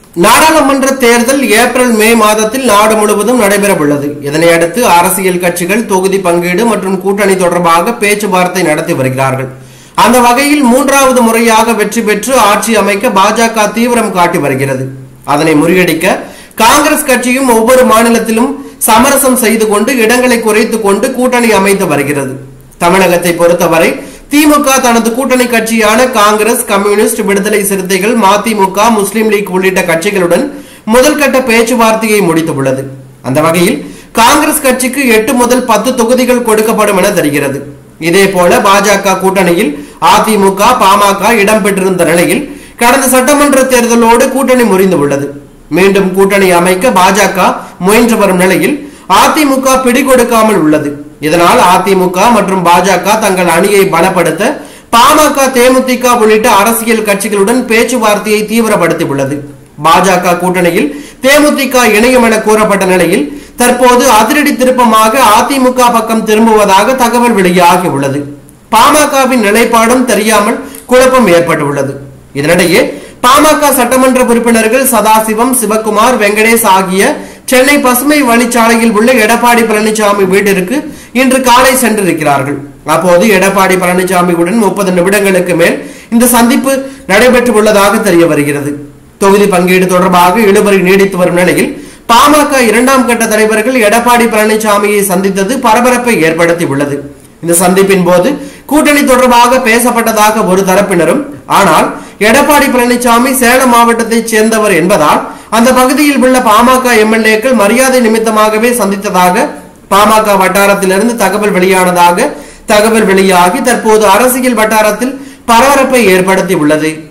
நாடாளுமன்ற தேர்தல் April May மாதத்தில் நாடு முழுவதும் நடைபெறவுள்ளது இதனையடுத்து அரசியல் கட்சிகள் தொகுதி பங்கீடு மற்றும் கூட்டணி தொடர்பாக பேச்சுவார்த்தை நடத்தி வருகிறார்கள் அந்த வகையில் மூன்றாவது முறையாக வெற்றி பெற்று ஆட்சி அமைக்க பாஜக தீவிரம் காட்டி வருகிறது அதனை முறியடிக்க காங்கிரஸ் கட்சியும் ஒவ்வொரு மாநிலத்திலும் சமரசம் செய்து கொண்டு இடங்களை குறைத்துக் கொண்டு கூட்டணி அமைத்து வருகிறது தமிழகத்தை பொறுத்தவரை திமுக தனது கூட்டணி கட்சியான காங்கிரஸ் கம்யூனிஸ்ட் விடுதலை சிறுத்தைகள் மதிமுக முஸ்லிம் லீக் உள்ளிட்ட கட்சிகளுடன் முதல்கட்ட பேச்சுவார்த்தையை முடித்துள்ளது அந்த வகையில் காங்கிரஸ் கட்சிக்கு எட்டு முதல் பத்து தொகுதிகள் கொடுக்கப்படும் என தெரிகிறது இதே போல பாஜக கூட்டணியில் அதிமுக பாமக இடம்பெற்றிருந்த நிலையில் கடந்த சட்டமன்ற தேர்தலோடு கூட்டணி முறிந்துள்ளது மீண்டும் கூட்டணி அமைக்க பாஜக முயன்று வரும் நிலையில் அதிமுக பிடிகொடுக்காமல் உள்ளது இதனால் அதிமுக மற்றும் பாஜக தங்கள் அணியை பலப்படுத்த பாமக தேமுதிக உள்ளிட்ட அரசியல் கட்சிகளுடன் பேச்சுவார்த்தையை தீவிரப்படுத்தியுள்ளது பாஜக கூட்டணியில் தேமுதிக இணையும் என கூறப்பட்ட நிலையில் தற்போது அதிரடி திருப்பமாக அதிமுக பக்கம் திரும்புவதாக தகவல் வெளியாகி உள்ளது பாமகவின் நிலைப்பாடும் தெரியாமல் குழப்பம் ஏற்பட்டுள்ளது இதனிடையே பாமக சட்டமன்ற உறுப்பினர்கள் சதாசிவம் சிவக்குமார் வெங்கடேஷ் ஆகிய சென்னை பசுமை வழிச்சாலையில் உள்ள எடப்பாடி பழனிசாமி வீட்டிற்கு இன்று காலை சென்றிருக்கிறார்கள் அப்போது எடப்பாடி பழனிசாமியுடன் முப்பது நிமிடங்களுக்கு மேல் இந்த சந்திப்பு நடைபெற்று உள்ளதாக தெரிய வருகிறது தொகுதி பங்கீடு தொடர்பாக இழுபறி நீடித்து வரும் நிலையில் பாமக இரண்டாம் கட்ட தலைவர்கள் எடப்பாடி பழனிசாமியை சந்தித்தது பரபரப்பை ஏற்படுத்தி உள்ளது இந்த சந்திப்பின் போது கூட்டணி தொடர்பாக பேசப்பட்டதாக ஒரு தரப்பினரும் ஆனால் எடப்பாடி பழனிசாமி சேலம் மாவட்டத்தைச் சேர்ந்தவர் என்பதால் அந்த பகுதியில் உள்ள பாமக எம்எல்ஏக்கள் மரியாதை நிமித்தமாகவே சந்தித்ததாக பாமக வட்டாரத்திலிருந்து தகவல் வெளியானதாக தகவல் வெளியாகி தற்போது அரசியல் வட்டாரத்தில் பரபரப்பை ஏற்படுத்தி உள்ளது